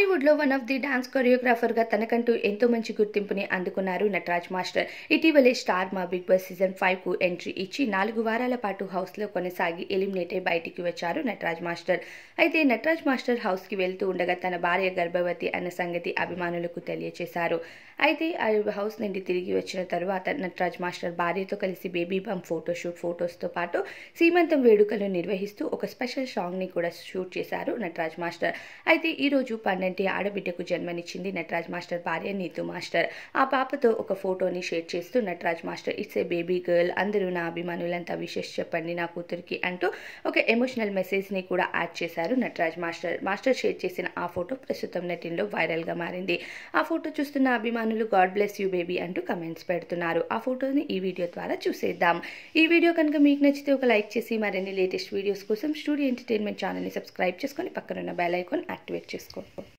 టాలీవుడ్లో one of the dance కొరియోగ్రాఫర్గా తనకంటూ ఎంతో మంచి గుర్తింపుని అందుకున్నారు నటరాజ్ మాస్టర్ ఇటీవలే star Maa big boss season ఫైవ్కు ఎంట్రీ ఇచ్చి నాలుగు వారాల పాటు హౌస్లో కొనసాగి ఎలిమినేట్ అయి బయటికి వచ్చారు నటరాజ్ మాస్టర్ అయితే నటరాజ్ మాస్టర్ హౌస్కి వెళ్తూ ఉండగా తన భార్య గర్భవతి అన్న సంగతి అభిమానులకు తెలియచేశారు అయితే ఆ హౌస్ నుండి తిరిగి వచ్చిన తరువాత నటరాజ్ మాస్టర్ భార్యతో కలిసి బేబీ బమ్ ఫోటోషూట్ ఫొటోస్తో పాటు సీమంతం వేడుకలు నిర్వహిస్తూ ఒక స్పెషల్ సాంగ్ని కూడా షూట్ చేశారు నటరాజ్ మాస్టర్ అయితే ఈరోజు పన్నెంటి ఆడబిడ్డకు జన్మనిచ్చింది నటరాజ్ మాస్టర్ భార్య నీతు మాస్టర్ ఆ పాపతో ఒక ఫోటోని షేర్ చేస్తూ Nataraj master it's a baby girl అందరూ నా అభిమానులంతా విషెస్ చెప్పండి నా కూతురికి అంటూ ఒక ఎమోషనల్ మెసేజ్ని కూడా యాడ్ చేశారు నటరాజ్ మాస్టర్ మాస్టర్ షేర్ చేసిన ఆ ఫోటో ప్రస్తుతం నెటిన్లో వైరల్గా మారింది ఆ ఫోటో చూస్తున్న అభిమానులు గాడ్ బ్లెస్ యూ బేబీ అంటూ కమెంట్స్ పెడుతున్నారు ఆ ఫోటోని ఈ వీడియో ద్వారా చూసేద్దాం ఈ వీడియో కనుక మీకు నచ్చితే ఒక లైక్ చేసి మరిన్ని లేటెస్ట్ వీడియోస్ కోసం స్టూడియో ఎంటర్టైన్మెంట్ ఛానల్ని సబ్స్క్రైబ్ చేసుకొని పక్కనున్న బెల్ ఐకాన్ యాక్టివేట్ చేసుకోండి